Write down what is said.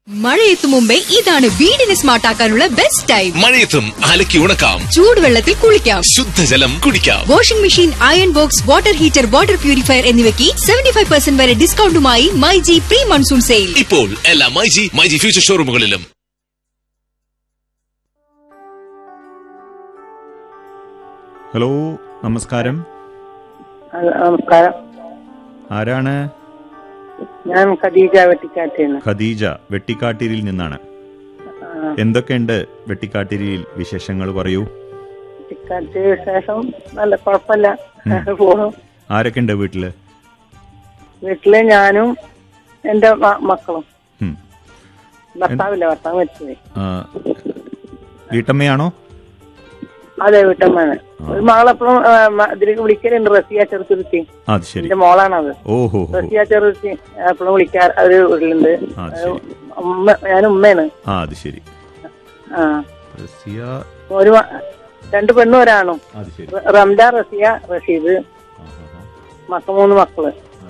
മഴയെത്തും മുമ്പേ ഇതാണ് വീടിനെ സ്മാർട്ട് ആക്കാനുള്ള ബെസ്റ്റ് ടൈം മഴയത്തും അലക്കി ഉണക്കാം ചൂടുവെള്ളത്തിൽ കുളിക്കാം ശുദ്ധജലം കുടിക്കാം washing machine iron box water heater water purifier എന്നിവയ്ക്ക് സെവന്റി ഫൈവ് പെർസെന്റ് വരെ ഡിസ്കൗണ്ടുമായി മൈജി പ്രീ മൺസൂൺ സെയിൽ ഇപ്പോൾ എല്ലാ മൈജി മൈജി ഫ്യൂച്ചർ ഷോറൂമുകളിലും ഹലോ നമസ്കാരം ആ, നമസ്കാരം ആരാണ് ഞാൻ ഖദീജ വെട്ടിക്കാട്ടിയാണ് ഖദീജ വെട്ടിക്കാട്ടിരിയിൽ നിന്നാണ് എന്തൊക്കെയുണ്ട് വെട്ടിക്കാട്ടിരിയിൽ വിശേഷങ്ങൾ പറയൂ വെട്ടിക്കാട്ട് ശേഷം നല്ല കുഴപ്പമില്ല പോണു ആരൊക്കെ ഉണ്ട് വീട്ടില് വീട്ടില് ഞാനും എന്റെ മ- മക്കളും ഉം. ഭർത്താവില്ല ഭർത്താവ് മരിച്ചുപോയി ആ, വീട്ടമ്മയാണോ അതെ വീട്ടമ്മയാണ് ഒരു മകളെപ്പോഴും ഇതിലേക്ക് വിളിക്കലുണ്ട് റസിയ ചെറുത്തുരുത്തി ആ, അത് ശരി എന്റെ മോളാണത് ഓഹോ ഹോ. റസിയ ചെറുത്തി എപ്പോഴും വിളിക്കാൻ ഒരു വീട്ടിലുണ്ട് ആ, അത് ശരി ഉമ്മ ഞാൻ ഉമ്മയാണ് ആ അത് ശരി ആ റസിയ ഒരു മ- രണ്ട് പെണ്ണും ഒരാണും അത് ശരി റംദ റസിയ റഷീദ് ആ, ആ, ആ. മക്ക മൂന്ന് മക്കള്